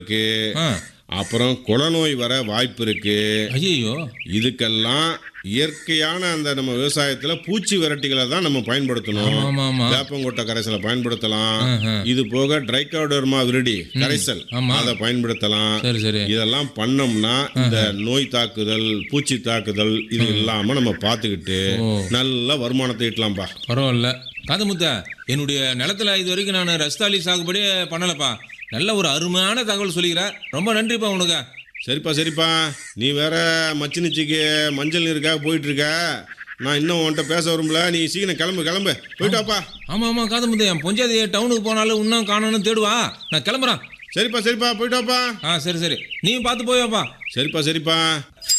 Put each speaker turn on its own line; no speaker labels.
இருக்கு
ஆ
அப்புறம் குளநோய் வர வாய்ப்பு இருக்கு
ஐயோ
இதுக்கெல்லாம் இயற்கையான அந்த நம்ம விவசாயத்துல பூச்சி விரட்டிகளை தான் நம்ம பயன்படுத்தணும்
ஆமா ஆமா
வேப்பங்கொட்டை கரைசலை பயன்படுத்தலாம்
ஆஹா.
இது போக ட்ரைகோடர்மா விரிடி கரைசல்
ஆமா.
அதை பயன்படுத்தலாம்
சரி சரி
இதெல்லாம் பண்ணோம்னா இந்த நோய் தாக்குதல் பூச்சி தாக்குதல் இது இல்லாம நம்ம பார்த்துக்கிட்டு
ஓ.
நல்ல வருமானத்தை ஈட்டலாம்பா
பரவாயில்ல காந்தமுத்த என்னுடைய நிலத்துல இது வரைக்கும் நான் ரஸ்தாலி சாகுபடி பண்ணலப்பா நல்ல ஒரு அருமையான தகவல் சொல்லிக்கிற ரொம்ப நன்றிப்பா உனக்கு
சரிப்பா சரிப்பா நீ வேற மச்சினிச்சிக்கு மஞ்சள் நீருக்காக போயிட்டு இருக்க நான் இன்னும் உன்கிட்ட பேச வரும்ல நீ சீக்கிரம் கிளம்பு கிளம்பு போயிட்டு வாப்பா
ஆமா ஆமா காந்தமுத்த என் பொஞ்சாதி டவுனுக்கு போனாலும் இன்னும் காணணும்னு தேடுவா நான் கிளம்புறேன்
சரிப்பா சரிப்பா போயிட்டு வாப்பா
ஆ சரி சரி நீயும் பார்த்து போய் வாப்பா
சரிப்பா சரிப்பா